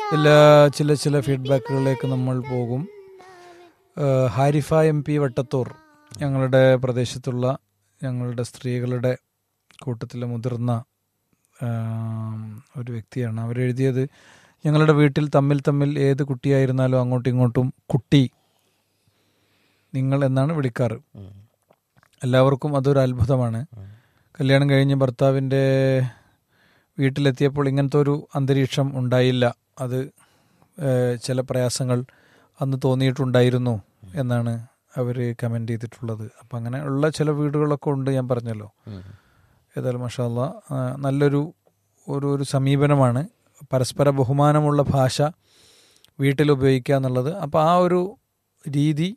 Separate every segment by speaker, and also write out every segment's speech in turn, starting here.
Speaker 1: എല്ലാ ചില ചില ഫീഡ്ബാക്കുകളിലേക്ക് നമ്മൾ പോകും ഏഹ് ഹാരിഫ എം പി വട്ടത്തൂർ ഞങ്ങളുടെ പ്രദേശത്തുള്ള ഞങ്ങളുടെ സ്ത്രീകളുടെ കൂട്ടത്തിലെ മുതിർന്ന ആം, ഒരു വ്യക്തിയാണ് അവരെഴുതിയത് ഞങ്ങളുടെ വീട്ടിൽ തമ്മിൽ തമ്മിൽ ഏത് കുട്ടിയായിരുന്നാലും അങ്ങോട്ടും ഇങ്ങോട്ടും കുട്ടി നിങ്ങൾ എന്നാണ് വിളിക്കാറ് എല്ലാവർക്കും അതൊരു അത്ഭുതമാണ് കല്യാണം കഴിഞ്ഞ് ഭർത്താവിൻ്റെ വീട്ടിലെത്തിയപ്പോൾ ഇങ്ങനത്തെ ഒരു അന്തരീക്ഷം ഉണ്ടായില്ല അത് ഏഹ്, ചില പ്രയാസങ്ങൾ അന്ന് തോന്നിയിട്ടുണ്ടായിരുന്നു എന്നാണ് അവർ കമൻ്റ് ചെയ്തിട്ടുള്ളത് അപ്പം അങ്ങനെ ഉള്ള ചില വീടുകളൊക്കെ ഉണ്ട് ഞാൻ പറഞ്ഞല്ലോ ഏതായാലും മഷാല്ല നല്ലൊരു ഒരു ഒരു സമീപനമാണ് പരസ്പര ബഹുമാനമുള്ള ഭാഷ വീട്ടിൽ ഉപയോഗിക്കുക എന്നുള്ളത് അപ്പോൾ ആ ഒരു രീതി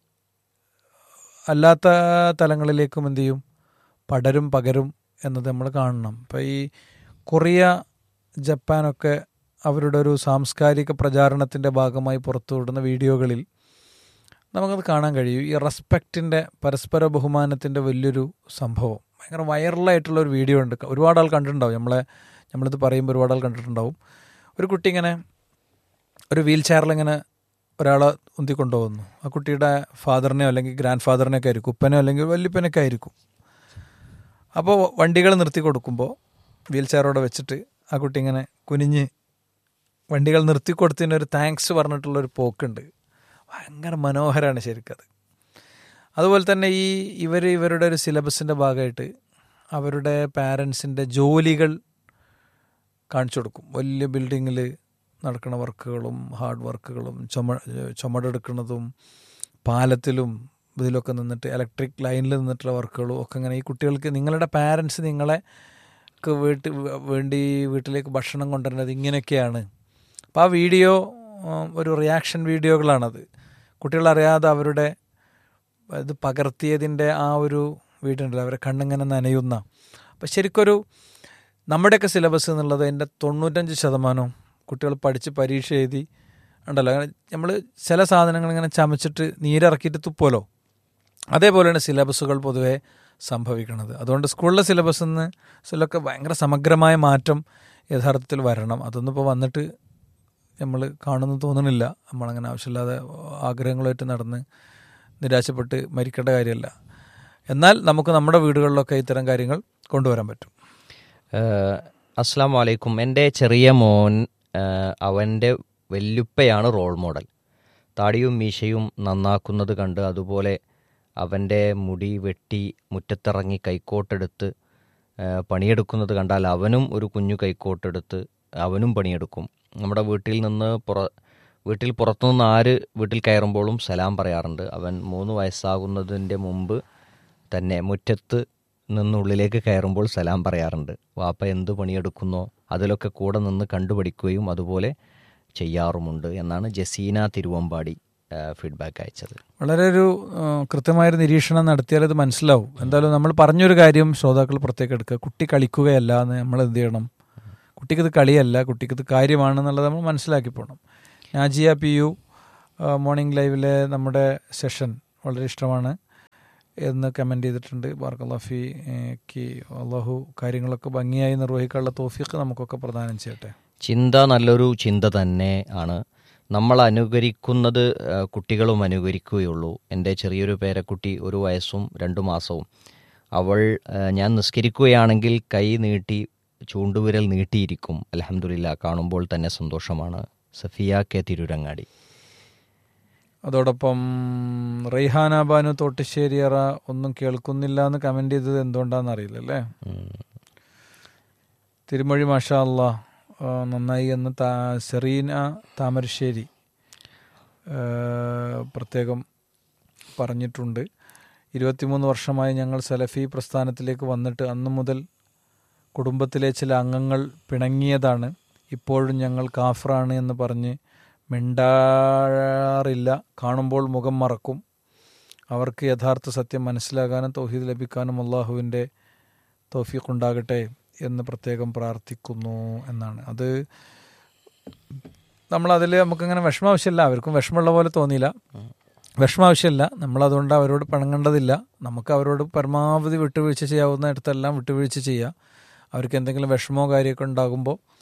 Speaker 1: അല്ലാത്ത തലങ്ങളിലേക്കും എന്ത് ചെയ്യും പടരും പകരും എന്നത് നമ്മൾ കാണണം ഇപ്പം ഈ കൊറിയ ജപ്പാനൊക്കെ അവരുടെ ഒരു സാംസ്കാരിക പ്രചാരണത്തിൻ്റെ ഭാഗമായി പുറത്തുവിടുന്ന വീഡിയോകളിൽ നമുക്കത് കാണാൻ കഴിയും ഈ റെസ്പെക്റ്റിൻ്റെ പരസ്പര ബഹുമാനത്തിൻ്റെ വലിയൊരു സംഭവം ഭയങ്കര വൈറലായിട്ടുള്ള ഒരു വീഡിയോ ഉണ്ട് ഒരുപാട് ആൾ കണ്ടിട്ടുണ്ടാവും നമ്മളെ നമ്മളിത് പറയുമ്പോൾ ഒരുപാട് ആൾ കണ്ടിട്ടുണ്ടാവും ഒരു കുട്ടി ഇങ്ങനെ ഒരു വീൽ ചെയറിലിങ്ങനെ ഒരാളെ ഉന്തിക്കൊണ്ടുപോകുന്നു ആ കുട്ടിയുടെ ഫാദറിനെയോ അല്ലെങ്കിൽ ഗ്രാൻഡ് ഫാദറിനെയൊക്കെ ആയിരിക്കും ഉപ്പനോ അല്ലെങ്കിൽ വല്യപ്പനൊക്കെ ആയിരിക്കും അപ്പോൾ വണ്ടികൾ നിർത്തി കൊടുക്കുമ്പോൾ വീൽ ചെയറോടെ വെച്ചിട്ട് ആ കുട്ടി ഇങ്ങനെ കുനിഞ്ഞ് വണ്ടികൾ നിർത്തി കൊടുത്തതിന് ഒരു താങ്ക്സ് പറഞ്ഞിട്ടുള്ളൊരു പോക്കുണ്ട് ഭയങ്കര മനോഹരമാണ് ശരിക്കത് അതുപോലെ തന്നെ ഈ ഇവർ ഇവരുടെ ഒരു സിലബസിൻ്റെ ഭാഗമായിട്ട് അവരുടെ പാരൻസിൻ്റെ ജോലികൾ കാണിച്ചു കൊടുക്കും വലിയ ബിൽഡിങ്ങിൽ നടക്കുന്ന വർക്കുകളും ഹാർഡ് വർക്കുകളും ചുമ ചുമടെടുക്കുന്നതും പാലത്തിലും ഇതിലൊക്കെ നിന്നിട്ട് ഇലക്ട്രിക് ലൈനിൽ നിന്നിട്ടുള്ള വർക്കുകളും ഒക്കെ ഇങ്ങനെ ഈ കുട്ടികൾക്ക് നിങ്ങളുടെ പാരൻസ് നിങ്ങളെ ക്ക് വീട്ടിൽ വേണ്ടി വീട്ടിലേക്ക് ഭക്ഷണം കൊണ്ടുവരുന്നത് ഇങ്ങനെയൊക്കെയാണ് അപ്പോൾ ആ വീഡിയോ ഉം, ഒരു റിയാക്ഷൻ വീഡിയോകളാണത് കുട്ടികളറിയാതെ അവരുടെ ഇത് പകർത്തിയതിൻ്റെ ആ ഒരു വീടുണ്ടല്ലോ അവരെ കണ്ണിങ്ങനെ നനയുന്ന അപ്പം ശരിക്കൊരു നമ്മുടെയൊക്കെ സിലബസ് എന്നുള്ളത് എൻ്റെ തൊണ്ണൂറ്റഞ്ച് ശതമാനവും കുട്ടികൾ പഠിച്ച് പരീക്ഷ എഴുതി ഉണ്ടല്ലോ അങ്ങനെ നമ്മൾ ചില സാധനങ്ങൾ ഇങ്ങനെ ചമച്ചിട്ട് നീരിറക്കിയിട്ട് തുപ്പോലോ അതേപോലെയാണ് സിലബസുകൾ പൊതുവെ സംഭവിക്കുന്നത് അതുകൊണ്ട് സ്കൂളിലെ സിലബസിൽ നിന്ന് ഇതിലൊക്കെ ഭയങ്കര സമഗ്രമായ മാറ്റം യഥാർത്ഥത്തിൽ വരണം അതൊന്നും ഇപ്പോൾ വന്നിട്ട് നമ്മൾ കാണുന്നു തോന്നണില്ല നമ്മളങ്ങനെ ആവശ്യമില്ലാതെ ആഗ്രഹങ്ങളുമായിട്ട് നടന്ന് നിരാശപ്പെട്ട് മരിക്കേണ്ട കാര്യമല്ല എന്നാൽ നമുക്ക് നമ്മുടെ വീടുകളിലൊക്കെ ഇത്തരം കാര്യങ്ങൾ കൊണ്ടുവരാൻ പറ്റും
Speaker 2: ഏഹ് അസ്സാം വലൈക്കും എൻ്റെ ചെറിയ മോൻ ഏഹ് അവൻ്റെ വല്യുപ്പയാണ് റോൾ മോഡൽ താടിയും മീശയും നന്നാക്കുന്നത് കണ്ട് അതുപോലെ അവൻ്റെ മുടി വെട്ടി മുറ്റത്തിറങ്ങി കൈക്കോട്ടെടുത്ത് ഏഹ് പണിയെടുക്കുന്നത് കണ്ടാൽ അവനും ഒരു കുഞ്ഞു കൈക്കോട്ടെടുത്ത് അവനും പണിയെടുക്കും നമ്മുടെ വീട്ടിൽ നിന്ന് പുറ വീട്ടിൽ പുറത്തുനിന്ന് ആര് വീട്ടിൽ കയറുമ്പോഴും സലാം പറയാറുണ്ട് അവൻ മൂന്ന് വയസ്സാകുന്നതിൻ്റെ മുമ്പ് തന്നെ മുറ്റത്ത് നിന്നുള്ളിലേക്ക് കയറുമ്പോൾ സലാം പറയാറുണ്ട് വാപ്പ എന്ത് പണിയെടുക്കുന്നോ അതിലൊക്കെ കൂടെ നിന്ന് കണ്ടുപഠിക്കുകയും അതുപോലെ ചെയ്യാറുമുണ്ട് എന്നാണ് ജസീന തിരുവമ്പാടി ഫീഡ്ബാക്ക് അയച്ചത്
Speaker 1: വളരെ ഒരു ആ, കൃത്യമായൊരു നിരീക്ഷണം നടത്തിയാൽ ഇത് മനസ്സിലാവും എന്തായാലും നമ്മൾ പറഞ്ഞൊരു കാര്യം ശ്രോതാക്കൾ പ്രത്യേകം എടുക്കുക കുട്ടി കളിക്കുകയല്ല എന്ന് നമ്മൾ എന്ത് ചെയ്യണം കുട്ടിക്കിത് കളിയല്ല കുട്ടിക്കിത് കാര്യമാണെന്നുള്ളത് നമ്മൾ മനസ്സിലാക്കി പോകണം നാജിയ പി യു മോർണിംഗ് ലൈവിലെ നമ്മുടെ സെഷൻ വളരെ ഇഷ്ടമാണ് എന്ന് കമൻ്റ് ചെയ്തിട്ടുണ്ട് ബാർക്കല്ലാഫി ക്ക് അള്ളാഹു കാര്യങ്ങളൊക്കെ ഭംഗിയായി നിർവഹിക്കാനുള്ള തോഫിക്ക് നമുക്കൊക്കെ പ്രദാനം ചെയ്യട്ടെ
Speaker 2: ചിന്ത നല്ലൊരു ചിന്ത തന്നെ ആണ് നമ്മൾ അനുകരിക്കുന്നത് ആ, കുട്ടികളും അനുകരിക്കുകയുള്ളൂ എൻ്റെ ചെറിയൊരു പേരക്കുട്ടി ഒരു വയസ്സും രണ്ടു മാസവും അവൾ ആ, ഞാൻ നിസ്കരിക്കുകയാണെങ്കിൽ കൈ നീട്ടി ചൂണ്ടുവിരൽ നീട്ടിയിരിക്കും അലഹമില്ല കാണുമ്പോൾ തന്നെ സന്തോഷമാണ് സഫിയ കെ തിരുരങ്ങാടി
Speaker 1: അതോടൊപ്പം റെയ്ഹാന ബാനു തോട്ടിശ്ശേരിയറ ഒന്നും കേൾക്കുന്നില്ല എന്ന് കമൻ്റ് ചെയ്തത് എന്തുകൊണ്ടാണെന്ന് അറിയില്ല അല്ലേ
Speaker 2: ഉം.
Speaker 1: തിരുമൊഴി മാഷാ അല്ലാ ആ, നന്നായി എന്ന് താ സെറീന താമരശ്ശേരി ആ, പ്രത്യേകം പറഞ്ഞിട്ടുണ്ട് ഇരുപത്തിമൂന്ന് വർഷമായി ഞങ്ങൾ സലഫി പ്രസ്ഥാനത്തിലേക്ക് വന്നിട്ട് അന്നു മുതൽ കുടുംബത്തിലെ ചില അംഗങ്ങൾ പിണങ്ങിയതാണ് ഇപ്പോഴും ഞങ്ങൾ കാഫറാണ് എന്ന് പറഞ്ഞ് മിണ്ടാറില്ല കാണുമ്പോൾ മുഖം മറക്കും അവർക്ക് യഥാർത്ഥ സത്യം മനസ്സിലാകാനും തൗഹീദ് ലഭിക്കാനും അള്ളാഹുവിൻ്റെ തൗഫീഖ് ഉണ്ടാകട്ടെ എന്ന് പ്രത്യേകം പ്രാർത്ഥിക്കുന്നു എന്നാണ് അത് നമ്മളതിൽ നമുക്കങ്ങനെ വിഷമ ആവശ്യമില്ല അവർക്കും വിഷമമുള്ള പോലെ തോന്നിയില്ല വിഷമ ആവശ്യമില്ല നമ്മളതുകൊണ്ട് അവരോട് പിണങ്ങേണ്ടതില്ല നമുക്ക് അവരോട് പരമാവധി വിട്ടുവീഴ്ച ചെയ്യാവുന്ന ഇടത്തെല്ലാം വിട്ടുവീഴ്ച ചെയ്യുക അവർക്ക് എന്തെങ്കിലും വിഷമോ കാര്യമൊക്കെ ഉണ്ടാകുമ്പോൾ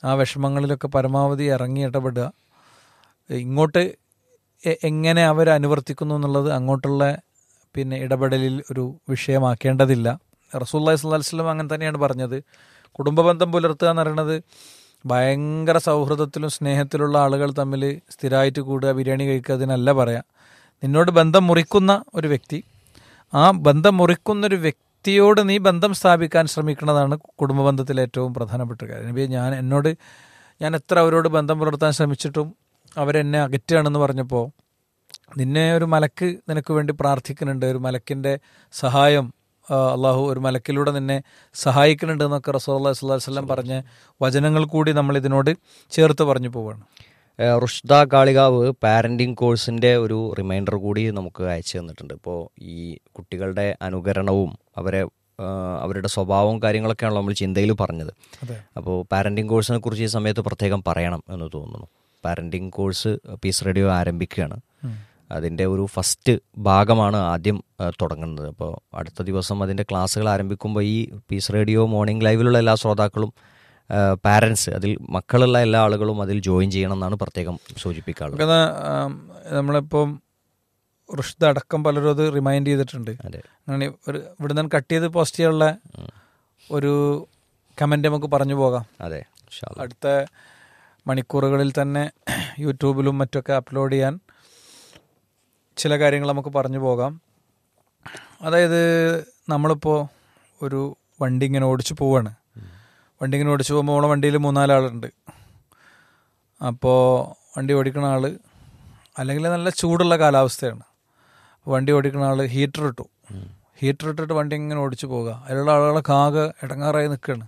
Speaker 1: ആ വിഷമങ്ങളിലൊക്കെ പരമാവധി ഇറങ്ങി ഇടപെടുക ഇങ്ങോട്ട് എ- എങ്ങനെ അവർ അനുവർത്തിക്കുന്നു എന്നുള്ളത് അങ്ങോട്ടുള്ള പിന്നെ ഇടപെടലിൽ ഒരു വിഷയമാക്കേണ്ടതില്ല റസൂല്ലായി സ്വല്ലല്ലാഹു അലൈഹി വസല്ലം അങ്ങനെ തന്നെയാണ് പറഞ്ഞത് കുടുംബ ബന്ധം പുലർത്തുക എന്ന് പറയുന്നത് ഭയങ്കര സൗഹൃദത്തിലും സ്നേഹത്തിലുള്ള ആളുകൾ തമ്മിൽ സ്ഥിരമായിട്ട് കൂടുക ബിരിയാണി കഴിക്കുക അതിനല്ല പറയാം നിന്നോട് ബന്ധം മുറിക്കുന്ന ഒരു വ്യക്തി ആ ബന്ധം മുറിക്കുന്ന ഒരു വ്യക്തിയോട് നീ ബന്ധം സ്ഥാപിക്കാൻ ശ്രമിക്കുന്നതാണ് കുടുംബ ബന്ധത്തിലെ ഏറ്റവും പ്രധാനപ്പെട്ട കാര്യം നബിയെ ഞാൻ എന്നോട് ഞാൻ എത്ര അവരോട് ബന്ധം പുലർത്താൻ ശ്രമിച്ചിട്ടും അവരെന്നെ അകറ്റുകയാണെന്ന് പറഞ്ഞപ്പോൾ നിന്നെ ഒരു മലക്ക് നിനക്ക് വേണ്ടി പ്രാർത്ഥിക്കുന്നുണ്ട് ഒരു മലക്കിൻ്റെ സഹായം ആ, അള്ളാഹു ഒരു മലക്കിലൂടെ നിന്നെ സഹായിക്കുന്നുണ്ട് എന്നൊക്കെ റസൂൽ അള്ളാഹി സ്വല്ലല്ലാഹു അലൈഹി വസല്ലം പറഞ്ഞ വചനങ്ങൾ കൂടി നമ്മൾ ഇതിനോട് ചേർത്ത് പറഞ്ഞു പോവാണ്
Speaker 2: ഏഹ് റുഷ്ദ കാളികാവ് പാരൻറ്റിങ് കോഴ്സിൻ്റെ ഒരു റിമൈൻഡർ കൂടി നമുക്ക് അയച്ചു തന്നിട്ടുണ്ട് ഇപ്പോൾ ഈ കുട്ടികളുടെ അനുകരണവും അവരെ ആഹ് അവരുടെ സ്വഭാവവും കാര്യങ്ങളൊക്കെയാണല്ലോ നമ്മൾ ചിന്തയിൽ പറഞ്ഞത്
Speaker 1: അതെ
Speaker 2: അപ്പോൾ പാരൻറ്റിങ് കോഴ്സിനെ കുറിച്ച് ഈ സമയത്ത് പ്രത്യേകം പറയണം എന്ന് തോന്നുന്നു പാരൻറ്റിങ് കോഴ്സ് പീസ് റേഡിയോ ആരംഭിക്കുകയാണ്
Speaker 1: ഉം.
Speaker 2: അതിൻ്റെ ഒരു ഫസ്റ്റ് ഭാഗമാണ് ആദ്യം ആ, തുടങ്ങുന്നത് അപ്പോൾ അടുത്ത ദിവസം അതിൻ്റെ ക്ലാസ്സുകൾ ആരംഭിക്കുമ്പോൾ ഈ പീസ് റേഡിയോ മോർണിംഗ് ലൈവിലുള്ള എല്ലാ ശ്രോതാക്കളും പാരൻസ് അതിൽ മക്കളുള്ള എല്ലാ ആളുകളും അതിൽ ജോയിൻ ചെയ്യണം എന്നാണ് പ്രത്യേകം സൂചിപ്പിക്കാറുള്ളത്
Speaker 1: നമുക്കത് ആം, നമ്മളിപ്പം റുഷ്ദ അടക്കം പലരും അത് റിമൈൻഡ് ചെയ്തിട്ടുണ്ട്
Speaker 2: അതെ
Speaker 1: അങ്ങനെ ഒരു ഇവിടെ നിന്ന് കട്ട് ചെയ്ത് പോസ്റ്റ് ചെയ്യാനുള്ള ഒരു കമൻ്റ് നമുക്ക് പറഞ്ഞു പോകാം
Speaker 2: അതെ ഇൻഷാ അല്ലാ.
Speaker 1: അടുത്ത മണിക്കൂറുകളിൽ തന്നെ യൂട്യൂബിലും മറ്റൊക്കെ അപ്ലോഡ് ചെയ്യാൻ ചില കാര്യങ്ങൾ നമുക്ക് പറഞ്ഞു പോകാം അതായത് നമ്മളിപ്പോൾ ഒരു വണ്ടി ഇങ്ങനെ ഓടിച്ചു പോവാണ് വണ്ടി ഇങ്ങനെ ഓടിച്ചു പോകുമ്പോൾ നമ്മളെ വണ്ടിയിൽ മൂന്നാലാളുണ്ട് അപ്പോൾ വണ്ടി ഓടിക്കുന്ന ആൾ അല്ലെങ്കിൽ നല്ല ചൂടുള്ള കാലാവസ്ഥയാണ് വണ്ടി ഓടിക്കുന്ന ആൾ ഹീറ്റർ ഇട്ടു ഹീറ്റർ ഇട്ടിട്ട് വണ്ടി ഇങ്ങനെ ഓടിച്ചു പോകുക അതിലുള്ള ആളുകളൊക്കെ ആകെ ഇടങ്ങാറായി നിൽക്കുകയാണ്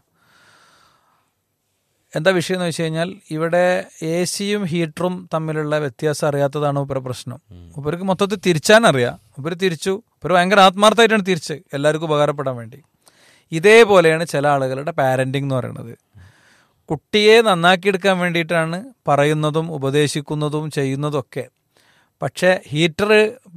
Speaker 1: എന്താ വിഷയം എന്ന് വെച്ച് കഴിഞ്ഞാൽ ഇവിടെ എ സിയും ഹീറ്ററും തമ്മിലുള്ള വ്യത്യാസം അറിയാത്തതാണ് ഉപര പ്രശ്നം ഉപർക്ക് മൊത്തത്തിൽ തിരിച്ചാനറിയാം ഉപര് തിരിച്ചു ഉപര് ഭയങ്കര ആത്മാർത്ഥമായിട്ടാണ് തിരിച്ച് എല്ലാവർക്കും ഉപകാരപ്പെടാൻ വേണ്ടി ഇതേപോലെയാണ് ചില ആളുകളുടെ പാരൻറ്റിങ് എന്ന് പറയുന്നത് കുട്ടിയെ നന്നാക്കിയെടുക്കാൻ വേണ്ടിയിട്ടാണ് പറയുന്നതും ഉപദേശിക്കുന്നതും ചെയ്യുന്നതൊക്കെ പക്ഷേ ഹീറ്റർ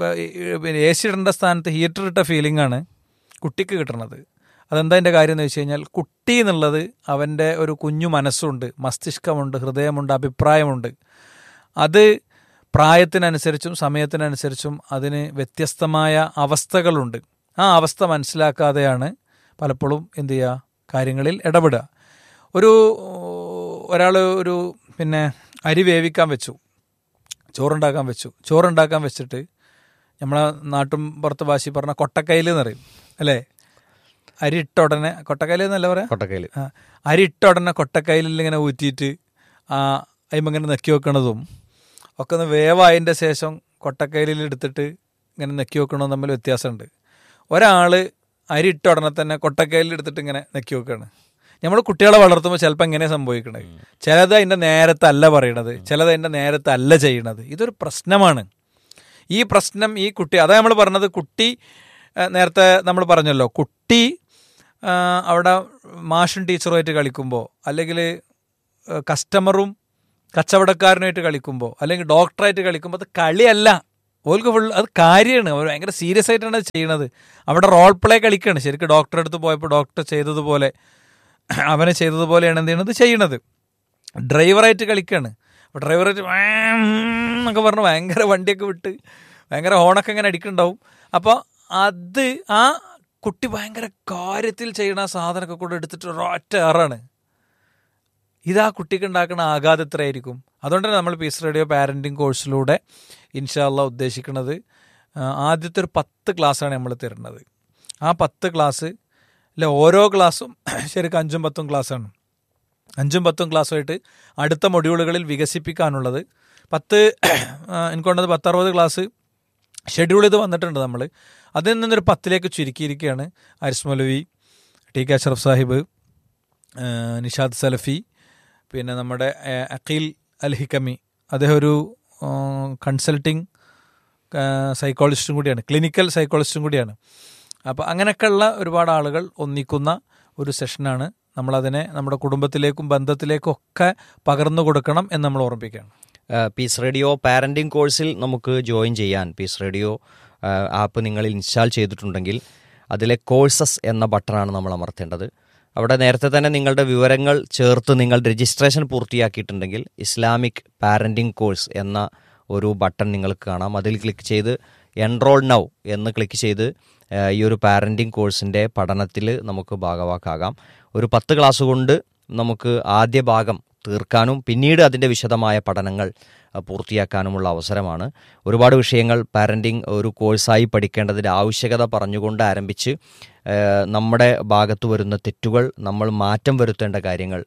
Speaker 1: എ സി ഇടേണ്ട സ്ഥാനത്ത് ഹീറ്റർ ഇട്ട ഫീലിംഗ് ആണ് കുട്ടിക്ക് കിട്ടുന്നത് അതെന്താ എൻ്റെ കാര്യം എന്ന് വെച്ച് കഴിഞ്ഞാൽ കുട്ടി എന്നുള്ളത് അവൻ്റെ ഒരു കുഞ്ഞു മനസ്സുണ്ട് മസ്തിഷ്കമുണ്ട് ഹൃദയമുണ്ട് അഭിപ്രായമുണ്ട് അത് പ്രായത്തിനനുസരിച്ചും സമയത്തിനനുസരിച്ചും അതിന് വ്യത്യസ്തമായ അവസ്ഥകളുണ്ട് ആ അവസ്ഥ മനസ്സിലാക്കാതെയാണ് പലപ്പോഴും എന്ത് ചെയ്യുക കാര്യങ്ങളിൽ ഇടപെടുക ഒരു ഒരാൾ ഒരു പിന്നെ അരി വേവിക്കാൻ വെച്ചു ചോറുണ്ടാക്കാൻ വെച്ചു ചോറുണ്ടാക്കാൻ വെച്ചിട്ട് നമ്മളെ നാട്ടും പുറത്ത് ഭാഷ പറഞ്ഞ കൊട്ടക്കയിൽ എന്ന് പറയും അല്ലേ അരി ഇട്ട ഉടനെ കൊട്ടക്കയിൽ എന്നല്ല പറയാ
Speaker 2: കൊട്ടക്കയിൽ
Speaker 1: ആ, അരി ഇട്ട ഉടനെ കൊട്ടക്കയിലിൽ ഇങ്ങനെ ഊറ്റിയിട്ട് ആ അയിമ ഇങ്ങനെ നെക്കി വെക്കണതും ഒക്കെ ഒന്ന് വേവായതിൻ്റെ ശേഷം കൊട്ടക്കയിലിൽ എടുത്തിട്ട് ഇങ്ങനെ നെക്കി വെക്കണതും തമ്മിൽ വ്യത്യാസമുണ്ട് ഒരാൾ അരി ഇട്ട ഉടനെ തന്നെ കൊട്ടക്കയിലിൽ എടുത്തിട്ട് ഇങ്ങനെ നെക്കി വെക്കുകയാണ് നമ്മൾ കുട്ടികളെ വളർത്തുമ്പോൾ ചിലപ്പോൾ എങ്ങനെ സംഭവിക്കണത് ചിലത് അതിൻ്റെ നേരത്തല്ല പറയണത് ചിലത് അതിൻ്റെ നേരത്തല്ല ചെയ്യണത് ഇതൊരു പ്രശ്നമാണ് ഈ പ്രശ്നം ഈ കുട്ടി അതാ നമ്മൾ പറഞ്ഞത് കുട്ടി ആ, നേരത്തെ നമ്മൾ പറഞ്ഞല്ലോ കുട്ടി ആ, അവിടെ മാഷും ടീച്ചറുമായിട്ട് കളിക്കുമ്പോൾ അല്ലെങ്കിൽ കസ്റ്റമറും കച്ചവടക്കാരനുമായിട്ട് കളിക്കുമ്പോൾ അല്ലെങ്കിൽ ഡോക്ടറായിട്ട് കളിക്കുമ്പോൾ അത് കളിയല്ല ഓൾക്ക് ഫുൾ അത് കാര്യമാണ് അവർ ഭയങ്കര സീരിയസ് ആയിട്ടാണ് അത് ചെയ്യണത് അവിടെ റോൾ പ്ലേ കളിക്കുകയാണ് ശരിക്കും ഡോക്ടറെ അടുത്ത് പോയപ്പോൾ ഡോക്ടർ ചെയ്തതുപോലെ അവനെ ചെയ്തതുപോലെയാണ് എന്ത് ചെയ്യണത് ചെയ്യണത് ഡ്രൈവറായിട്ട് കളിക്കുകയാണ് അപ്പോൾ ഡ്രൈവറായിട്ട് വാം എന്നൊക്കെ പറഞ്ഞ് ഭയങ്കര വണ്ടിയൊക്കെ വിട്ട് ഭയങ്കര ഹോണൊക്കെ ഇങ്ങനെ അടിക്കുന്നുണ്ടാവും അപ്പോൾ അത് ആ കുട്ടി ഭയങ്കര കാര്യത്തിൽ ചെയ്യണ ആ സാധനമൊക്കെ കൂടെ എടുത്തിട്ട് ഒരൊറ്റ ഏറാണ് ഇത് ആ കുട്ടിക്ക് ഉണ്ടാക്കുന്ന ആഘാതം എത്രയായിരിക്കും അതുകൊണ്ട് തന്നെ നമ്മൾ പീസ് റേഡിയോ പാരൻറ്റിങ് കോഴ്സിലൂടെ ഇൻഷാല്ല ഉദ്ദേശിക്കുന്നത് ആ, ആദ്യത്തെ ഒരു പത്ത് ക്ലാസ്സാണ് നമ്മൾ തരുന്നത് ആ പത്ത് ക്ലാസ് അല്ലെ ഓരോ ക്ലാസ്സും ശരിക്കും അഞ്ചും പത്തും ക്ലാസ്സാണ് അഞ്ചും പത്തും ക്ലാസ്സുമായിട്ട് അടുത്ത മൊഡ്യൂളുകളിൽ വികസിപ്പിക്കാനുള്ളത് പത്ത് ആ, എനിക്ക് തോന്നുന്നത് പത്തറുപത് ക്ലാസ് ഷെഡ്യൂൾ ചെയ്ത് വന്നിട്ടുണ്ട് നമ്മൾ അതിൽ നിന്നൊരു പത്തിലേക്ക് ചുരുക്കിയിരിക്കുകയാണ് അരിസ് മൗലവി ടി കെ അഷറഫ് സാഹിബ് ആ, നിഷാദ് സലഫി പിന്നെ നമ്മുടെ ആ, അഖീൽ അൽ ഹിക്കമി അദ്ദേഹം ഒരു കൺസൾട്ടിങ് സൈക്കോളജിസ്റ്റും കൂടിയാണ് ക്ലിനിക്കൽ സൈക്കോളജിസ്റ്റും കൂടിയാണ് അപ്പോൾ അങ്ങനെയൊക്കെയുള്ള ഒരുപാട് ആളുകൾ ഒന്നിക്കുന്ന ഒരു സെഷനാണ് നമ്മളതിനെ നമ്മുടെ കുടുംബത്തിലേക്കും ബന്ധത്തിലേക്കും ഒക്കെ പകർന്നു കൊടുക്കണം എന്ന് നമ്മൾ ഓർമ്മിപ്പിക്കുകയാണ്
Speaker 2: പീസ് റേഡിയോ പാരൻറ്റിംഗ് കോഴ്സിൽ നമുക്ക് ജോയിൻ ചെയ്യാൻ പീസ് റേഡിയോ ആപ്പ് നിങ്ങൾ ഇൻസ്റ്റാൾ ചെയ്തിട്ടുണ്ടെങ്കിൽ അതിലെ കോഴ്സസ് എന്ന ബട്ടണാണ് നമ്മൾ അമർത്തേണ്ടത് അവിടെ നേരത്തെ തന്നെ നിങ്ങളുടെ വിവരങ്ങൾ ചേർത്ത് നിങ്ങൾ രജിസ്ട്രേഷൻ പൂർത്തിയാക്കിയിട്ടുണ്ടെങ്കിൽ ഇസ്ലാമിക് പാരന്റിംഗ് കോഴ്സ് എന്ന ഒരു ബട്ടൺ നിങ്ങൾക്ക് കാണാം അതിൽ ക്ലിക്ക് ചെയ്ത് എൻറോൾ നൗ എന്ന് ക്ലിക്ക് ചെയ്ത് ഏഹ്, ഈ ഒരു പാരന്റിംഗ് കോഴ്സിൻ്റെ പഠനത്തിൽ നമുക്ക് ഭാഗവാക്കാകാം ഒരു പത്ത് ക്ലാസ് കൊണ്ട് നമുക്ക് ആദ്യ ഭാഗം തീർക്കാനും പിന്നീട് അതിൻ്റെ വിശദമായ പഠനങ്ങൾ അഹ്, പൂർത്തിയാക്കാനുമുള്ള അവസരമാണ് ഒരുപാട് വിഷയങ്ങൾ പാരൻറ്റിങ് ഒരു കോഴ്സായി പഠിക്കേണ്ടതിൻ്റെ ആവശ്യകത പറഞ്ഞുകൊണ്ട് ആരംഭിച്ച് ഏഹ്, നമ്മുടെ ഭാഗത്ത് വരുന്ന തെറ്റുകൾ നമ്മൾ മാറ്റം വരുത്തേണ്ട കാര്യങ്ങൾ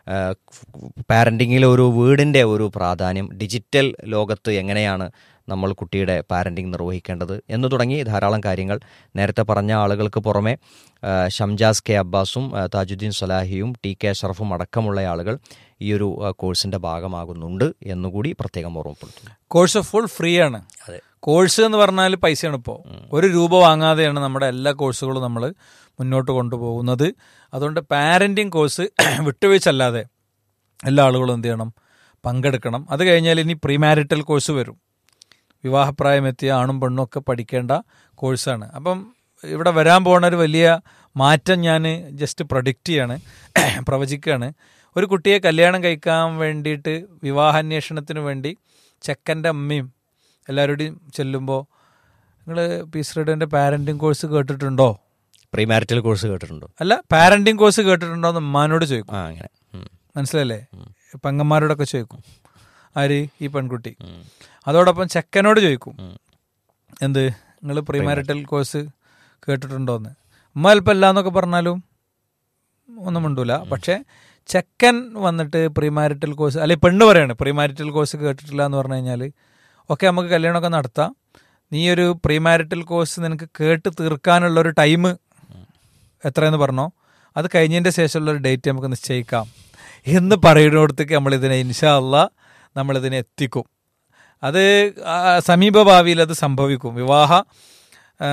Speaker 2: പാരൻറ്റിങ്ങിൽ ഒരു വീടിൻ്റെ ഒരു പ്രാധാന്യം ഡിജിറ്റൽ ലോകത്ത് എങ്ങനെയാണ് നമ്മൾ കുട്ടിയുടെ പാരൻറ്റിങ് നിർവഹിക്കേണ്ടത് എന്ന് തുടങ്ങി ധാരാളം കാര്യങ്ങൾ നേരത്തെ പറഞ്ഞ ആളുകൾക്ക് പുറമെ ആ, ഷംജാസ് കെ അബ്ബാസും ആ, താജുദ്ദീൻ സലാഹിയും ടി കെ അഷറഫും അടക്കമുള്ള ആളുകൾ ഈ ഒരു ആ, കോഴ്സിന്റെ ഭാഗമാകുന്നുണ്ട് എന്നുകൂടി പ്രത്യേകം ഓർമ്മപ്പെടുത്തുന്നു
Speaker 1: കോഴ്സ് ഫുൾ ഫ്രീ ആണ്
Speaker 2: അതെ.
Speaker 1: കോഴ്സ് എന്ന് പറഞ്ഞാൽ പൈസയാണ് ഇപ്പോൾ ഒരു രൂപ വാങ്ങാതെയാണ് നമ്മുടെ എല്ലാ കോഴ്സുകളും നമ്മൾ മുന്നോട്ട് കൊണ്ടുപോകുന്നത് അതുകൊണ്ട് പാരന്റിങ് കോഴ്സ് വിട്ടുവീഴ്ചല്ലാതെ എല്ലാ ആളുകളും എന്ത് ചെയ്യണം പങ്കെടുക്കണം അത് കഴിഞ്ഞാൽ ഇനി പ്രീ മാരിറ്റൽ കോഴ്സ് വരും വിവാഹപ്രായമെത്തിയ ആണും പെണ്ണും ഒക്കെ പഠിക്കേണ്ട കോഴ്സാണ് അപ്പം ഇവിടെ വരാൻ പോകുന്ന ഒരു വലിയ മാറ്റം ഞാൻ ജസ്റ്റ് പ്രൊഡിക്റ്റ് ചെയ്യാണ് പ്രവചിക്കുകയാണ് ഒരു കുട്ടിയെ കല്യാണം കഴിക്കാൻ വേണ്ടിയിട്ട് വിവാഹാന്വേഷണത്തിന് വേണ്ടി ചെക്കൻ്റെ അമ്മയും എല്ലാവരുടെയും ചെല്ലുമ്പോൾ നിങ്ങൾ പീസ് റേഡിയോൻ്റെ പാരൻറ്റിങ് കോഴ്സ് കേട്ടിട്ടുണ്ടോ
Speaker 2: പ്രീ മാരിറ്റൽ കോഴ്സ് കേട്ടിട്ടുണ്ടോ
Speaker 1: അല്ല പാരൻറ്റിങ് കോഴ്സ് കേട്ടിട്ടുണ്ടോ എന്ന് ഉമ്മാനോട് ചോദിക്കും
Speaker 2: ആ അങ്ങനെ ഉം.
Speaker 1: മനസ്സിലല്ലേ പെങ്ങന്മാരോടൊക്കെ ചോദിക്കും ആര് ഈ പെൺകുട്ടി
Speaker 2: ഉം.
Speaker 1: അതോടൊപ്പം ചെക്കനോട് ചോദിക്കും
Speaker 2: ഉം.
Speaker 1: എന്ത് നിങ്ങൾ പ്രീമാരിറ്റൽ കോഴ്സ് കേട്ടിട്ടുണ്ടോന്ന് ഉമ്മ അല്പം അല്ല എന്നൊക്കെ പറഞ്ഞാലും ഒന്നും മിണ്ടൂല പക്ഷെ ചെക്കൻ വന്നിട്ട് പ്രീമാരിറ്റൽ കോഴ്സ് അല്ലെ പെണ്ണ് പറയാണ് പ്രീമാരിറ്റൽ കോഴ്സ് കേട്ടിട്ടില്ല എന്ന് പറഞ്ഞു കഴിഞ്ഞാൽ ഓക്കെ നമുക്ക് കല്യാണമൊക്കെ നടത്താം നീ ഒരു പ്രീമാരിറ്റൽ കോഴ്സ് നിനക്ക് കേട്ട് തീർക്കാനുള്ള ഒരു ടൈം എത്രയെന്ന് പറഞ്ഞോ അത് കഴിഞ്ഞതിൻ്റെ ശേഷമുള്ള ഒരു ഡേറ്റ് നമുക്ക് നിശ്ചയിക്കാം എന്ന് പറയുന്നിടത്തേക്ക് നമ്മളിതിനെ ഇൻഷാ അല്ല നമ്മളിതിനെ എത്തിക്കും അത് ആ സമീപ ഭാവിയിൽ അത് സംഭവിക്കും വിവാഹ ആ,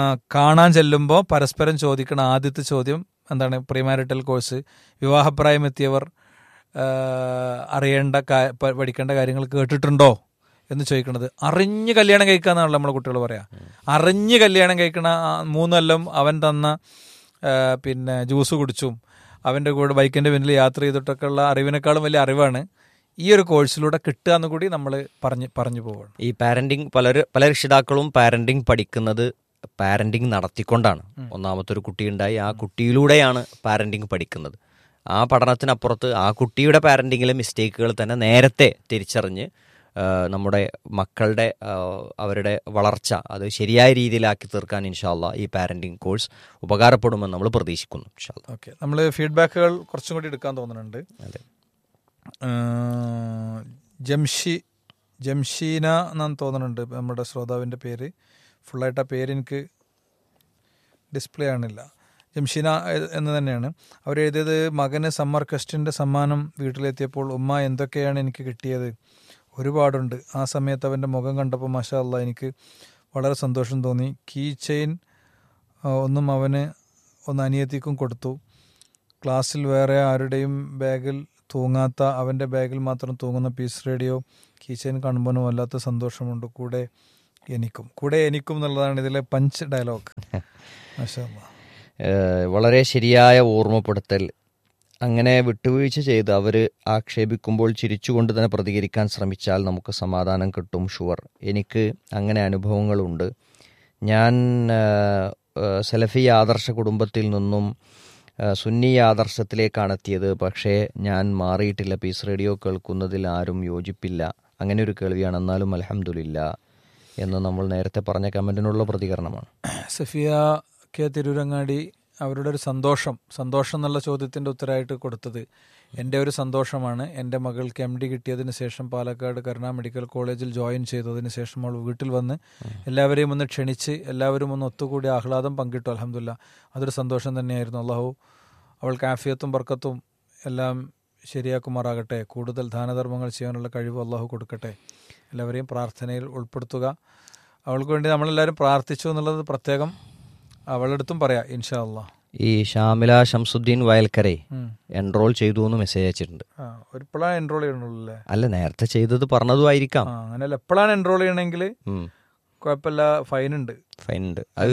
Speaker 1: കാണാൻ ചെല്ലുമ്പോൾ പരസ്പരം ചോദിക്കണ ആദ്യത്തെ ചോദ്യം എന്താണ് പ്രീമാരിറ്റൽ കോഴ്സ് വിവാഹപ്രായം എത്തിയവർ ആ, അറിയേണ്ട കാ- പ- പഠിക്കേണ്ട കാര്യങ്ങൾ കേട്ടിട്ടുണ്ടോ എന്ന് ചോദിക്കണത് അറിഞ്ഞ് കല്യാണം കഴിക്കാന്നാണല്ലോ നമ്മളെ കുട്ടികൾ പറയാ അറിഞ്ഞ് കല്യാണം കഴിക്കണ ആ മൂന്നെല്ലാം അവൻ തന്ന ആ, പിന്നെ ജ്യൂസ് കുടിച്ചും അവൻ്റെ കൂടെ ബൈക്കിൻ്റെ പിന്നിൽ യാത്ര ചെയ്തിട്ടൊക്കെ ഉള്ള അറിവിനേക്കാളും വലിയ അറിവാണ് ഈ ഒരു കോഴ്സിലൂടെ കിട്ടുക എന്ന് കൂടി നമ്മൾ പറഞ്ഞ് പറഞ്ഞു പോവുകയാണ്
Speaker 2: ഈ പാരന്റിങ് പലര് പല രക്ഷിതാക്കളും പാരന്റിങ് പഠിക്കുന്നത് പാരന്റിങ് നടത്തിക്കൊണ്ടാണ് ഒന്നാമത്തെ ഒരു കുട്ടിയുണ്ടായി ആ കുട്ടിയിലൂടെയാണ് പാരന്റിങ് പഠിക്കുന്നത് ആ പഠനത്തിനപ്പുറത്ത് ആ കുട്ടിയുടെ പാരന്റിങ്ങിലെ മിസ്റ്റേക്കുകൾ തന്നെ നേരത്തെ തിരിച്ചറിഞ്ഞ് ആ, നമ്മുടെ മക്കളുടെ ആ, അവരുടെ വളർച്ച അത് ശരിയായ രീതിയിലാക്കി തീർക്കാൻ ഇൻഷാല്ല ഈ പാരന്റിങ് കോഴ്സ് ഉപകാരപ്പെടുമെന്ന് നമ്മൾ പ്രതീക്ഷിക്കുന്നു ഇൻഷാല്ല
Speaker 1: ഓക്കെ നമ്മൾ ഫീഡ്ബാക്കുകൾ കുറച്ചും കൂടി എടുക്കാൻ തോന്നുന്നുണ്ട്
Speaker 2: അതെ
Speaker 1: ആഹ് ജംഷി ജംഷീന എന്നാണ് തോന്നുന്നുണ്ട് നമ്മുടെ ശ്രോതാവിൻ്റെ പേര് ഫുള്ളായിട്ട് ആ പേര് എനിക്ക് ഡിസ്പ്ലേ ആണില്ല ജംഷീന എ- എന്ന് തന്നെയാണ് അവരെഴുതിയത് മകന് സമ്മർ ക്വസ്റ്റിൻ്റെ സമ്മാനം വീട്ടിലെത്തിയപ്പോൾ ഉമ്മ എന്തൊക്കെയാണ് എനിക്ക് കിട്ടിയത് ഒരുപാടുണ്ട് ആ സമയത്ത് അവൻ്റെ മുഖം കണ്ടപ്പോൾ മാഷാ അല്ല എനിക്ക് വളരെ സന്തോഷം തോന്നി കീ ചെയിൻ ആ, ഒന്നും അവന് ഒന്ന് അനിയത്തിക്കും കൊടുത്തു ക്ലാസ്സിൽ വേറെ ആരുടെയും ബാഗിൽ തൂങ്ങാത്ത അവൻ്റെ ബാഗിൽ മാത്രം തൂങ്ങുന്ന പീസ് റേഡിയോ കീച്ചൈൻ കാണുമ്പോഴും വല്ലാത്ത സന്തോഷമുണ്ട് കൂടെ എനിക്കും കൂടെ എനിക്കും എന്നുള്ളതാണ് ഇതിലെ പഞ്ച് ഡയലോഗ് മാഷാ അല്ലാ.
Speaker 2: ഏഹ് വളരെ ശരിയായ ഓർമ്മപ്പെടുത്തൽ അങ്ങനെ വിട്ടുവീഴ്ച ചെയ്ത് അവർ ആക്ഷേപിക്കുമ്പോൾ ചിരിച്ചുകൊണ്ട് തന്നെ പ്രതികരിക്കാൻ ശ്രമിച്ചാൽ നമുക്ക് സമാധാനം കിട്ടും ഷുവർ എനിക്ക് അങ്ങനെ അനുഭവങ്ങളുണ്ട് ഞാൻ ഏഹ്, ഏഹ്, സലഫി ആദർശ കുടുംബത്തിൽ നിന്നും ഏഹ്, സുന്നി ആദർശത്തിലേക്കാണ് എത്തിയത് പക്ഷേ ഞാൻ മാറിയിട്ടില്ല പീസ് റേഡിയോ കേൾക്കുന്നതിൽ ആരും യോജിപ്പില്ല അങ്ങനെ ഒരു കേൾവിയാണ് എന്നാലും അലഹമുല്ല എന്ന് നമ്മൾ നേരത്തെ പറഞ്ഞ കമൻറ്റിനുള്ള പ്രതികരണമാണ്
Speaker 1: സഫിയ കെ തിരൂരങ്ങാടി അവരുടെ ഒരു സന്തോഷം സന്തോഷം എന്നുള്ള ചോദ്യത്തിൻ്റെ ഉത്തരമായിട്ട് കൊടുത്തത് എൻ്റെ ഒരു സന്തോഷമാണ് എൻ്റെ മകൾക്ക് എം ഡി കിട്ടിയതിന് ശേഷം പാലക്കാട് കരുണ മെഡിക്കൽ കോളേജിൽ ജോയിൻ ചെയ്തതിന് ശേഷം അവൾ വീട്ടിൽ വന്ന് എല്ലാവരെയും ഒന്ന് ക്ഷണിച്ച് എല്ലാവരും ഒന്ന് ഒത്തുകൂടി ആഹ്ലാദം പങ്കിട്ടു അലഹമില്ല അതൊരു സന്തോഷം തന്നെയായിരുന്നു അള്ളാഹു അവൾക്ക് ആഫിയത്തും ബർക്കത്തും എല്ലാം ശരിയാക്കുമാറാകട്ടെ കൂടുതൽ ദാനധർമ്മങ്ങൾ ചെയ്യാനുള്ള കഴിവ് അള്ളാഹു കൊടുക്കട്ടെ എല്ലാവരെയും പ്രാർത്ഥനയിൽ ഉൾപ്പെടുത്തുക അവൾക്ക് വേണ്ടി നമ്മളെല്ലാവരും പ്രാർത്ഥിച്ചു എന്നുള്ളത് പ്രത്യേകം അവളടുത്തും പറയാം ഇൻഷാ അള്ളാ
Speaker 2: ഈ ഷാമില ഷംസുദ്ദീൻ വയൽക്കരെ എൻറോൾ ചെയ്തു എന്ന് മെസ്സേജ് അയച്ചിട്ടുണ്ട്
Speaker 1: ആ എപ്പോഴാണ് എൻറോൾ ചെയ്യണുള്ളൂ അല്ലേ
Speaker 2: അല്ല നേരത്തെ ചെയ്തത് പറഞ്ഞതുമായിരിക്കാം
Speaker 1: ആ അങ്ങനെയല്ല എപ്പോഴാണ് എൻറോൾ ചെയ്യണമെങ്കിൽ
Speaker 2: ഉം,
Speaker 1: കുഴപ്പമില്ല ഫൈൻ ഉണ്ട്
Speaker 2: ഫൈൻ ഉണ്ട് അത്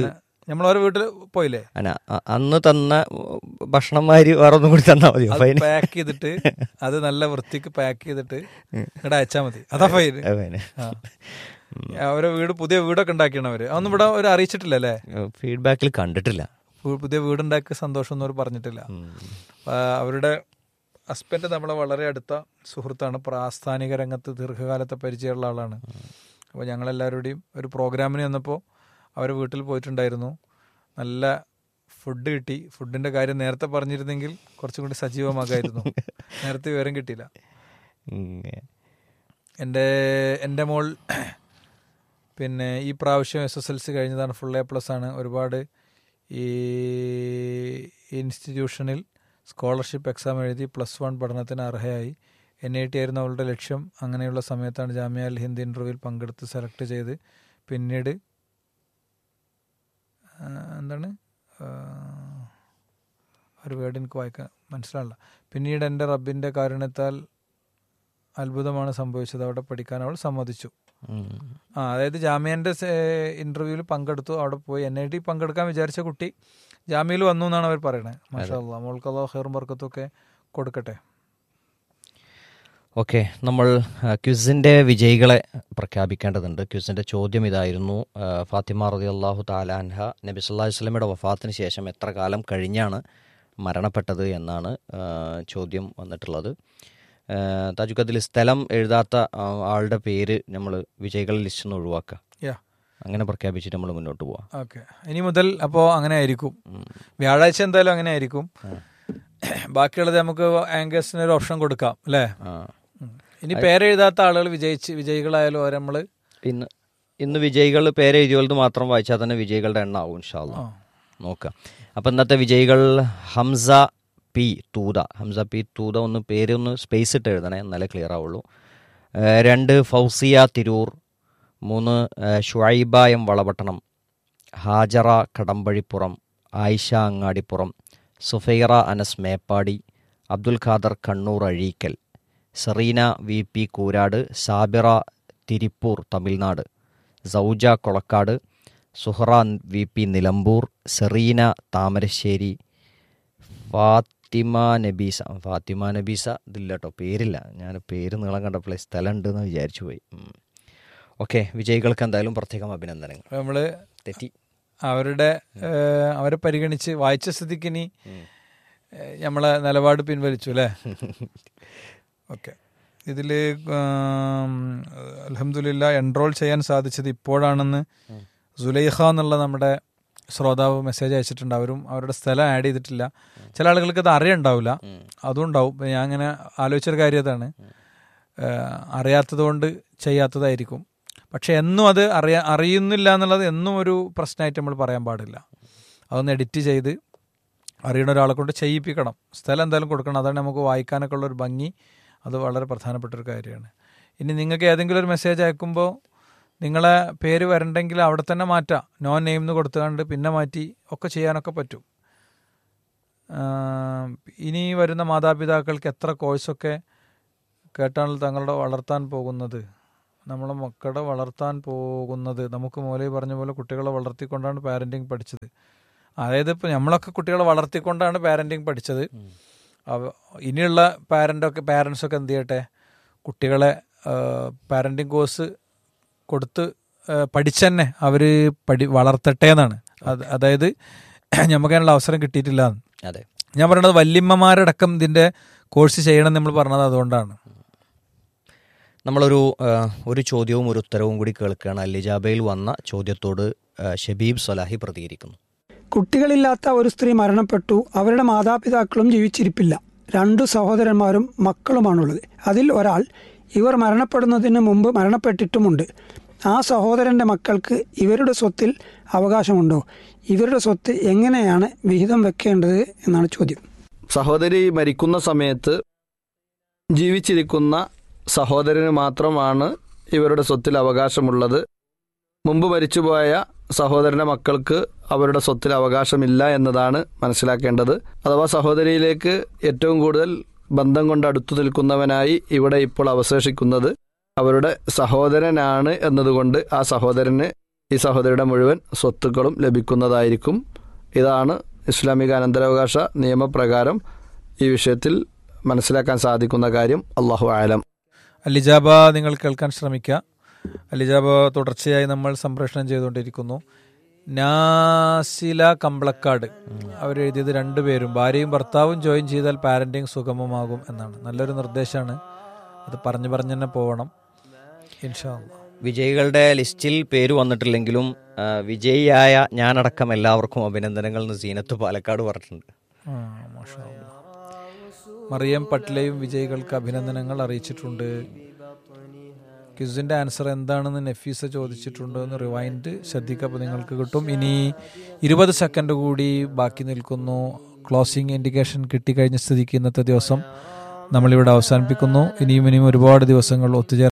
Speaker 1: നമ്മൾ ഓരോ വീട്ടിൽ പോയില്ലേ
Speaker 2: അന അ- അന്ന് തന്ന ഭക്ഷണം മാതിരി വേറെ ഒന്നും കൂടി തന്നാൽ മതിയോ
Speaker 1: അത്
Speaker 2: ഫൈന്
Speaker 1: പാക്ക് ചെയ്തിട്ട് അത് നല്ല വൃത്തിക്ക് പാക്ക് ചെയ്തിട്ട് ഇവിടെ അയച്ചാൽ മതി അതാ ഫൈൻ
Speaker 2: ഫൈന്
Speaker 1: ആ. അവരെ വീട് പുതിയ വീടൊക്കെ ഉണ്ടാക്കിയാണ് അവര് അതൊന്നും ഇവിടെ ഒരു അറിയിച്ചിട്ടില്ല അല്ലേ
Speaker 2: ഫീഡ്ബാക്കിൽ കണ്ടിട്ടില്ല
Speaker 1: പു- പുതിയ വീടുണ്ടാക്കിയ സന്തോഷം ഒന്നും അവർ പറഞ്ഞിട്ടില്ല ആ, അവരുടെ ഹസ്ബൻഡ് നമ്മളെ വളരെ അടുത്ത സുഹൃത്താണ് പ്രാസ്ഥാനിക രംഗത്ത് ദീർഘകാലത്തെ പരിചയമുള്ള ആളാണ് അപ്പോൾ ഞങ്ങളെല്ലാവരുടെയും ഒരു പ്രോഗ്രാമിന് വന്നപ്പോൾ അവർ വീട്ടിൽ പോയിട്ടുണ്ടായിരുന്നു നല്ല ഫുഡ് കിട്ടി ഫുഡിൻ്റെ കാര്യം നേരത്തെ പറഞ്ഞിരുന്നെങ്കിൽ കുറച്ചും കൂടി സജീവമാകായിരുന്നു നേരത്തെ വിവരം കിട്ടിയില്ല
Speaker 2: ഉം.
Speaker 1: എൻ്റെ എൻ്റെ മോൾ പിന്നെ ഈ പ്രാവശ്യം എസ് എസ് എൽ സി കഴിഞ്ഞതാണ് ഫുൾ എ പ്ലസ് ആണ് ഒരുപാട് ഈ ഇൻസ്റ്റിറ്റ്യൂഷനിൽ സ്കോളർഷിപ്പ് എക്സാം എഴുതി പ്ലസ് വൺ പഠനത്തിന് അർഹയായി എൻ ഐ ടി ആയിരുന്നു അവളുടെ ലക്ഷ്യം അങ്ങനെയുള്ള സമയത്താണ് ജാമ്യ അൽ ഹിന്ദ് ഇൻ്റർവ്യൂവിൽ പങ്കെടുത്ത് സെലക്ട് ചെയ്ത് പിന്നീട് ആ, എന്താണ് ആ, ഒരു വേർഡ് എനിക്ക് വായിക്കാൻ മനസ്സിലാവില്ല പിന്നീട് എൻ്റെ റബ്ബിൻ്റെ കാരുണ്യത്താൽ അത്ഭുതമാണ് സംഭവിച്ചത് അവിടെ പഠിക്കാൻ അവൾ സമ്മതിച്ചു
Speaker 2: ഉം.
Speaker 1: ആ അതായത് ജാമ്യൻ്റെ ഇന്റർവ്യൂവിൽ പങ്കെടുത്തു അവിടെ പോയി എൻ ഐ ടി പങ്കെടുക്കാൻ വിചാരിച്ച കുട്ടി ജാമ്യയിൽ വന്നു എന്നാണ് അവർ പറയണത് മാഷാ അല്ലാ മോൾക്ക് അല്ലോ ഹെയറും ബർക്കത്തും ഒക്കെ കൊടുക്കട്ടെ
Speaker 2: ഓക്കെ നമ്മൾ ആ, ക്വിസിൻ്റെ വിജയികളെ പ്രഖ്യാപിക്കേണ്ടതുണ്ട് ക്വിസിൻ്റെ ചോദ്യം ഇതായിരുന്നു ആ, ഫാത്തിമ റതി അള്ളാഹു താലാൻഹ നബി സല്ലാഹു വസ്ലമയുടെ വഫാത്തിന് ശേഷം എത്ര കാലം കഴിഞ്ഞാണ് മരണപ്പെട്ടത് എന്നാണ് ആ, ചോദ്യം വന്നിട്ടുള്ളത് ആ, താജുക്കത്തിൽ സ്ഥലം എഴുതാത്ത ആ, ആളുടെ പേര് നമ്മൾ വിജയികളുടെ ലിസ്റ്റിൽ നിന്ന് ഒഴിവാക്കുക
Speaker 1: യാ
Speaker 2: അങ്ങനെ പ്രഖ്യാപിച്ചിട്ട് നമ്മൾ മുന്നോട്ട് പോവാം
Speaker 1: ഓക്കെ ഇനി മുതൽ അപ്പോൾ അങ്ങനെ ആയിരിക്കും വ്യാഴാഴ്ച എന്തായാലും അങ്ങനെ ആയിരിക്കും ബാക്കിയുള്ളത് നമുക്ക് ആങ്കേഴ്സിന് ഒരു ഓപ്ഷൻ കൊടുക്കാം അല്ലേ
Speaker 2: ആ.
Speaker 1: ഉം. ഇനി പേരെഴുതാത്ത ആളുകൾ വിജയിച്ച് വിജയികളായാലും ഓരോ നമ്മള്
Speaker 2: ഇന്ന് ഇന്ന് വിജയികൾ പേര് എഴുതിയത് മാത്രം വായിച്ചാൽ തന്നെ വിജയികളുടെ എണ്ണം ആവും ഇൻഷാല്ല
Speaker 1: ആ.
Speaker 2: നോക്കാം അപ്പം ഇന്നത്തെ വിജയികൾ ഹംസ പി തൂത ഹംസ പി തൂത ഒന്ന് പേര് ഒന്ന് സ്പേസ് ഇട്ട് എഴുതണേ എന്നാലേ ക്ലിയർ ആവുള്ളൂ ഏഹ് രണ്ട് ഫൗസിയ തിരൂർ മൂന്ന് ഏഹ് Shuaiba M Valapattanam Hajara Kadampazhippuram Ayisha Angadippuram Sufaira Anas Meppadi Abdul Khader Kannur Azhikkal Sereena V P Koorad Sabira Tiruppur Tamil Nadu Sowja Kolakkad Suhara V P Nilambur Sereena Thamarassery Fathima Nabeesa Fathima Nabeesa ഇതില്ല കേട്ടോ പേരില്ല ഞാൻ പേര് നീളം കണ്ടപ്പോഴേ സ്ഥലം ഉണ്ടെന്ന് വിചാരിച്ചു പോയി ഓക്കെ വിജയികൾക്ക് എന്തായാലും പ്രത്യേകം അഭിനന്ദനങ്ങൾ
Speaker 1: അപ്പൊ നമ്മള്
Speaker 2: തെറ്റി
Speaker 1: അവരുടെ ഏഹ്, അവരെ പരിഗണിച്ച് വായിച്ച സ്ഥിതിക്ക് ഇനി ഏഹ്, നമ്മളെ നിലപാട് പിൻവലിച്ചു അല്ലേ ഓക്കെ ഇതിൽ അലഹമില്ല എൻറോൾ ചെയ്യാൻ സാധിച്ചത് ഇപ്പോഴാണെന്ന് സുലൈഖ എന്നുള്ള നമ്മുടെ ശ്രോതാവ് മെസ്സേജ് അയച്ചിട്ടുണ്ട് അവരും അവരുടെ സ്ഥലം ആഡ് ചെയ്തിട്ടില്ല ചില ആളുകൾക്ക് അത് അറിയണ്ടാവില്ല അതും ഉണ്ടാവും ഇപ്പൊ ഞാൻ അങ്ങനെ ആലോചിച്ചൊരു കാര്യം അതാണ് ഏഹ്, അറിയാത്തത് കൊണ്ട് ചെയ്യാത്തതായിരിക്കും പക്ഷെ എന്നും അത് അറിയാ അറിയുന്നില്ല എന്നുള്ളത് എന്നും ഒരു പ്രശ്നമായിട്ട് നമ്മൾ പറയാൻ പാടില്ല അതൊന്ന് എഡിറ്റ് ചെയ്ത് അറിയുന്ന ഒരാളെ കൊണ്ട് ചെയ്യിപ്പിക്കണം സ്ഥലം എന്തായാലും കൊടുക്കണം അതാണ് നമുക്ക് വായിക്കാനൊക്കെ ഉള്ള ഒരു ഭംഗി അത് വളരെ പ്രധാനപ്പെട്ട ഒരു കാര്യമാണ് ഇനി നിങ്ങൾക്ക് ഏതെങ്കിലും ഒരു മെസ്സേജ് അയക്കുമ്പോൾ നിങ്ങളെ പേര് വരണ്ടെങ്കിൽ അവിടെ തന്നെ മാറ്റാം നോ നെയിം എന്ന് കൊടുത്തുകൊണ്ട് പിന്നെ മാറ്റി ഒക്കെ ചെയ്യാനൊക്കെ പറ്റും ആം, ഇനി വരുന്ന മാതാപിതാക്കൾക്ക് എത്ര കോഴ്സൊക്കെ കേട്ടാണ് തങ്ങളുടെ വളർത്താൻ പോകുന്നത് നമ്മളെ മക്കളെ വളർത്താൻ പോകുന്നത് നമുക്ക് മോലി പറഞ്ഞ പോലെ കുട്ടികളെ വളർത്തിക്കൊണ്ടാണ് പാരൻറ്റിങ് പഠിച്ചത് അതായത് ഇപ്പോൾ നമ്മളൊക്കെ കുട്ടികളെ വളർത്തിക്കൊണ്ടാണ് പാരൻറ്റിങ് പഠിച്ചത് അവ- ഇനിയുള്ള പാരൻ്റൊക്കെ പാരൻസൊക്കെ എന്ത് ചെയ്യട്ടെ കുട്ടികളെ പാരൻറ്റിങ് കോഴ്സ് കൊടുത്ത് പഠിച്ചന്നെ അവർ പഠി വളർത്തട്ടെ എന്നാണ് അത് അതായത് നമുക്ക് അതിനുള്ള അവസരം കിട്ടിയിട്ടില്ല എന്ന്.
Speaker 2: അതെ
Speaker 1: ഞാൻ പറയണത് വല്യമ്മമാരടക്കം ഇതിൻ്റെ കോഴ്സ് ചെയ്യണം എന്ന് നമ്മൾ പറഞ്ഞത് അതുകൊണ്ടാണ്
Speaker 2: നമ്മളൊരു ആ, ഒരു ചോദ്യവും ഒരു ഉത്തരവും കൂടി കേൾക്കുകയാണ് അല്ലിജാബയിൽ വന്ന ചോദ്യത്തോട് ആ, ഷബീബ് സൊലാഹി പ്രതികരിക്കുന്നു
Speaker 3: കുട്ടികളില്ലാത്ത ഒരു സ്ത്രീ മരണപ്പെട്ടു അവരുടെ മാതാപിതാക്കളും ജീവിച്ചിരിപ്പില്ല രണ്ടു സഹോദരന്മാരും മക്കളുമാണുള്ളത് അതിൽ ഒരാൾ ഇവർ മരണപ്പെടുന്നതിന് മുമ്പ് മരണപ്പെട്ടിട്ടുമുണ്ട് ആ സഹോദരന്റെ മക്കൾക്ക് ഇവരുടെ സ്വത്തിൽ അവകാശമുണ്ടോ ഇവരുടെ സ്വത്ത് എങ്ങനെയാണ് വിഹിതം വെക്കേണ്ടത് എന്നാണ് ചോദ്യം
Speaker 4: സഹോദരി മരിക്കുന്ന സമയത്ത് ജീവിച്ചിരിക്കുന്ന സഹോദരന് മാത്രമാണ് ഇവരുടെ സ്വത്തിൽ അവകാശമുള്ളത് മുമ്പ് മരിച്ചുപോയ സഹോദരന്റെ മക്കൾക്ക് അവരുടെ സ്വത്തിൽ അവകാശമില്ല എന്നതാണ് മനസ്സിലാക്കേണ്ടത് അഥവാ സഹോദരിയിലേക്ക് ഏറ്റവും കൂടുതൽ ബന്ധം കൊണ്ട് അടുത്തു നിൽക്കുന്നവനായി ഇവിടെ ഇപ്പോൾ അവശേഷിക്കുന്നത് അവരുടെ സഹോദരനാണ് എന്നതുകൊണ്ട് ആ സഹോദരന് ഈ സഹോദരിയുടെ മുഴുവൻ സ്വത്തുക്കളും ലഭിക്കുന്നതായിരിക്കും ഇതാണ് ഇസ്ലാമിക അനന്തരാവകാശ നിയമപ്രകാരം ഈ വിഷയത്തിൽ മനസ്സിലാക്കാൻ സാധിക്കുന്ന കാര്യം അള്ളാഹു ആലം
Speaker 1: അലിജാബ നിങ്ങൾ കേൾക്കാൻ ശ്രമിക്കുക അലിജാബ തുടർച്ചയായി നമ്മൾ സംപ്രേഷണം ചെയ്തുകൊണ്ടിരിക്കുന്നു നാസില കമ്പളക്കാട് അവരെഴുതിയത് രണ്ടുപേരും ഭാര്യയും ഭർത്താവും ജോയിൻ ചെയ്താൽ പാരന്റിങ് സുഗമമാകും എന്നാണ് നല്ലൊരു നിർദ്ദേശമാണ് അത് പറഞ്ഞു പറഞ്ഞു തന്നെ പോകണം ഇൻഷാ അള്ളാ.
Speaker 2: വിജയികളുടെ ലിസ്റ്റിൽ പേര് വന്നിട്ടില്ലെങ്കിലും ആ, വിജയിയായ ഞാനടക്കം എല്ലാവർക്കും അഭിനന്ദനങ്ങൾ എന്ന് സീനത്ത് പാലക്കാട് പറഞ്ഞിട്ടുണ്ട്
Speaker 1: ആ, മാഷാ അള്ളാ. മറിയം പട്ലയും വിജയികൾക്ക് അഭിനന്ദനങ്ങൾ അറിയിച്ചിട്ടുണ്ട് ക്വിസിന്റെ ആൻസർ എന്താണെന്ന് നഫീസ ചോദിച്ചിട്ടുണ്ട് എന്ന് റിവൈൻഡ് ശ്രദ്ധിക്കുക അപ്പോൾ നിങ്ങൾക്ക് കിട്ടും ഇനി ഇരുപത് സെക്കൻഡ് കൂടി ബാക്കി നിൽക്കുന്നു ക്ലോസിംഗ് ഇൻഡിക്കേഷൻ കിട്ടിക്കഴിഞ്ഞ സ്ഥിതിക്ക് ഇന്നത്തെ ദിവസം നമ്മളിവിടെ അവസാനിപ്പിക്കുന്നു ഇനിയും ഇനിയും ഒരുപാട് ദിവസങ്ങൾ ഒത്തുചേർ